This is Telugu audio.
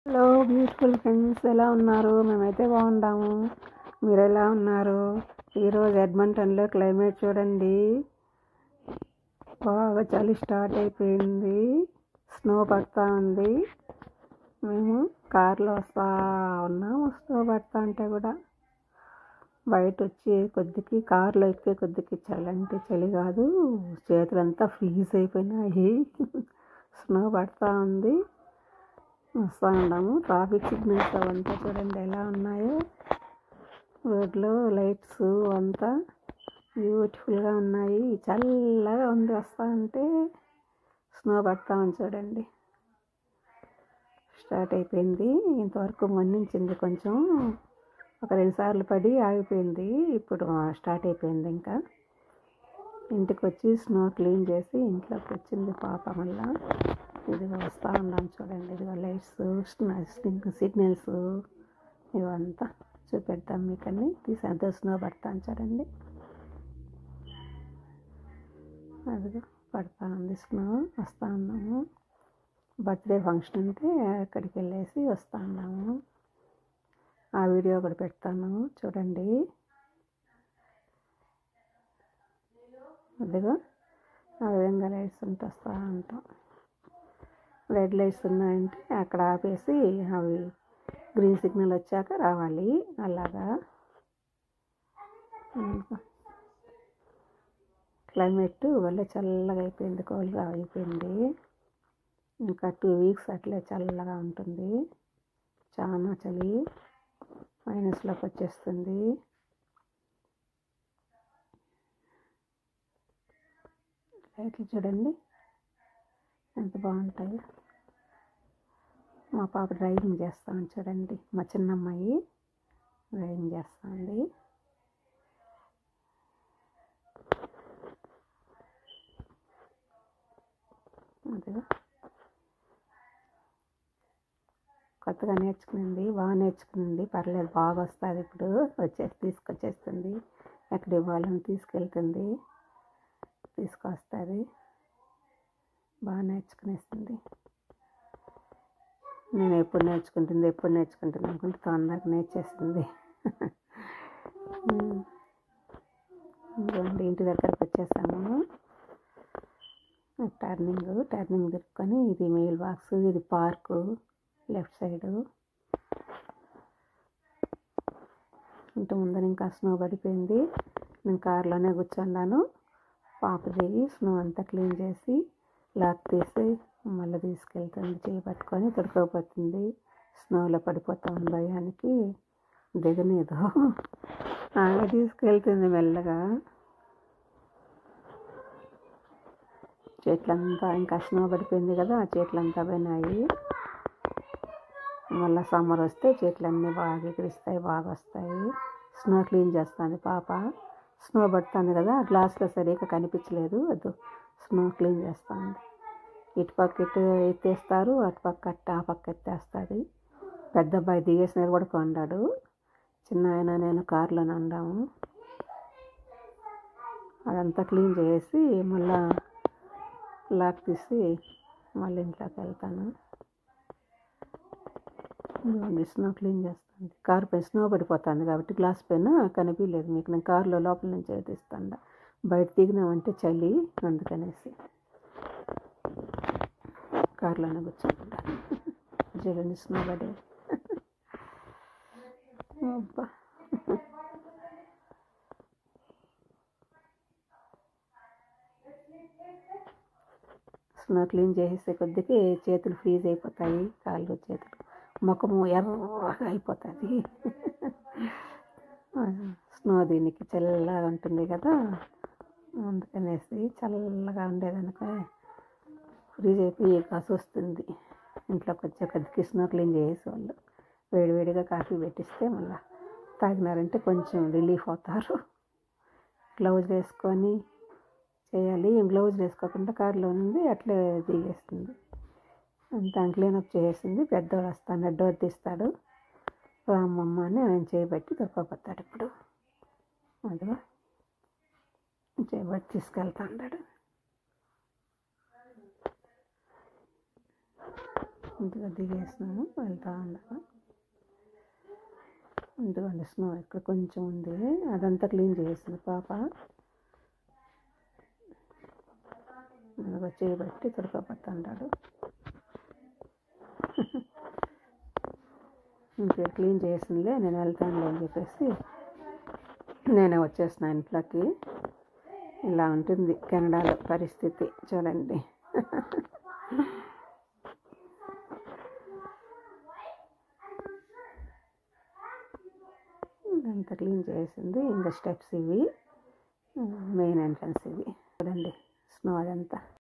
హలో బ్యూటిఫుల్ ఫ్రెండ్స్ ఎలా ఉన్నారు మేమైతే బాగున్నాము మీరు ఎలా ఉన్నారు ఈరోజు ఎడ్మంటన్లో క్లైమేట్ చూడండి బాగా చలి స్టార్ట్ అయిపోయింది స్నో పడతా ఉంది మేము కార్లో వస్తా ఉన్నాము స్నో పడతా అంటే కూడా బయట వచ్చి కొద్దికి కార్లో ఎక్కే కొద్దికి చలి అంటే చలి కాదు చేతులంతా ఫ్రీజ్ అయిపోయినాయి స్నో పడతా ఉంది వస్తూ ఉన్నాము ట్రాఫిక్ సిగ్నల్స్ అవంతా చూడండి ఎలా ఉన్నాయో రోడ్లో లైట్స్ అంతా బ్యూటిఫుల్గా ఉన్నాయి చల్లగా ఉంది వస్తా ఉంటే స్నో పడతా ఉంది చూడండి స్టార్ట్ అయిపోయింది ఇంతవరకు మన్నించింది కొంచెం ఒక రెండు సార్లు పడి ఆగిపోయింది ఇప్పుడు స్టార్ట్ అయిపోయింది ఇంకా ఇంటికి వచ్చి స్నో క్లీన్ చేసి ఇంట్లోకి వచ్చింది పాప మళ్ళా ఇదిగో వస్తూ ఉన్నాం చూడండి ఇదిగో లైట్స్ సిగ్నల్స్ ఇవంతా చూపెడతాం మీకని తీసి అంత స్నో పడతాను చూడండి అదిగో పడతా ఉంది స్నో వస్తూ ఉన్నాము బర్త్డే ఫంక్షన్ ఉంటే అక్కడికి వెళ్ళేసి వస్తూ ఉన్నాము ఆ వీడియో కూడా పెడతాను చూడండి అదిగో ఆ విధంగా లైట్స్ ఉంటే వస్తూ ఉంటాం రెడ్ లైట్స్ ఉన్నాయంటే అక్కడ ఆపేసి అవి గ్రీన్ సిగ్నల్ వచ్చాక రావాలి అలాగా క్లైమేట్ వల్ల చల్లగా అయిపోయింది కోల్గా అయిపోయింది ఇంకా టూ వీక్స్ అట్లే చల్లగా ఉంటుంది చాలా చలి మైనస్లోకి వచ్చేస్తుంది లైట్లు చూడండి ఎంత బాగుంటాయి మా పాప డ్రైవింగ్ చేస్తాను చూడండి మా చిన్నమ్మాయి డ్రైవింగ్ చేస్తుంది అదిగా కొత్తగా నేర్చుకునింది బాగా నేర్చుకునింది పర్లేదు బాగా వస్తుంది ఇప్పుడు వచ్చేసి తీసుకొచ్చేస్తుంది ఎక్కడ ఇవ్వాలని తీసుకెళ్తుంది తీసుకొస్తుంది బాగా నేర్చుకునేస్తుంది నేను ఎప్పుడు నేర్చుకుంటుంది ఎప్పుడు నేర్చుకుంటుంది అనుకుంటే తొందరగా నేర్చేసింది ఇదిగోండి ఇంటి దగ్గరకు వచ్చేసాము టర్నింగ్ టర్నింగ్ తిరుక్కొని ఇది మెయిల్ బాక్స్ ఇది పార్కు లెఫ్ట్ సైడు ఇంటి ముందర ఇంకా స్నో పడిపోయింది నేను కార్లోనే కూర్చున్నాను పాప దిగి స్నో అంతా క్లీన్ చేసి లాక్ తీసి మళ్ళీ తీసుకెళ్తుంది చేయి పట్టుకొని తడుకోపోతుంది స్నోలో పడిపోతాం భయానికి దిగనేదో ఆమె తీసుకెళ్తుంది మెల్లగా చెట్లంతా ఇంకా స్నో పడిపోయింది కదా ఆ చెట్లంతా పోయినాయి మళ్ళీ సమ్మర్ వస్తే చెట్లన్నీ బాగా ఎగిరిస్తాయి బాగా వస్తాయి స్నో క్లీన్ చేస్తుంది పాప స్నో పడుతుంది కదా గ్లాస్లో సరిగ్గా కనిపించలేదు అది స్నో క్లీన్ చేస్తుంది ఇటు పక్క ఇటు ఎత్తేస్తారు అటు పక్క అట్ట ఆ పక్క ఎత్తేస్తుంది పెద్ద అబ్బాయి దిగేసిన కూడా కొన్నాడు చిన్న ఆయన నేను కారులోనే ఉండాము అదంతా క్లీన్ చేసి మళ్ళా లాక్ తీసి మళ్ళీ ఇంట్లోకి వెళ్తాను స్నో క్లీన్ చేస్తుంది కారు పైన స్నో పడిపోతుంది కాబట్టి గ్లాస్ పైన కనిపించలేదు మీకు నేను కారులో లోపల నుంచి తీస్తాను బయట దిగినామంటే చలి అందుకనేసి కారులోనే కూర్చుంటాను చూడండి స్నో పడే అబ్బా స్నో క్లీన్ చేసే కొద్దికి చేతులు ఫ్రీజ్ అయిపోతాయి కాళ్ళు చేతులు ముఖము ఎర్రగా అయిపోతుంది స్నో దీనికి చల్లగా ఉంటుంది కదా అందుకనేసి చల్లగా ఉండేదనుక ఫ్రీజ్ అయిపోయి కాసు వస్తుంది ఇంట్లోకి వచ్చే కొద్దికి స్నో క్లీన్ చేసేవాళ్ళు వేడివేడిగా కాఫీ పెట్టిస్తే మళ్ళీ తాగినారంటే కొంచెం రిలీఫ్ అవుతారు గ్లౌజ్ వేసుకొని చేయాలి గ్లౌజ్ వేసుకోకుండా కారులో ఉంది అట్లే దిగేస్తుంది అంతా క్లీనప్ చేసేసింది పెద్దోడు వస్తాడు డోర్ తీస్తాడు రామమ్మ అని ఆయన చేయబట్టి దొరకపోతాడు ఇప్పుడు అదిగో చేయబట్టి తీసుకెళ్తా ఉన్నాడు ఇంటిగా దిగేసినాము వెళ్తా ఉన్నాను ఇదిగోండి స్నో ఇక్కడ కొంచెం ఉంది అదంతా క్లీన్ చేసింది పాప ఇదిగో చేయబట్టి తుడకపోతుంటాడు ఇంకే క్లీన్ చేసిందిలే నేను వెళ్తానులే అని చెప్పేసి నేనే వచ్చేసిన ఇంట్లోకి ఇలా ఉంటుంది కెనడాలో పరిస్థితి చూడండి అంతా క్లీన్ చేసింది ఇంకా స్టెప్స్ ఇవి మెయిన్ ఎంట్రన్స్ ఇది చూడండి స్నో అదంతా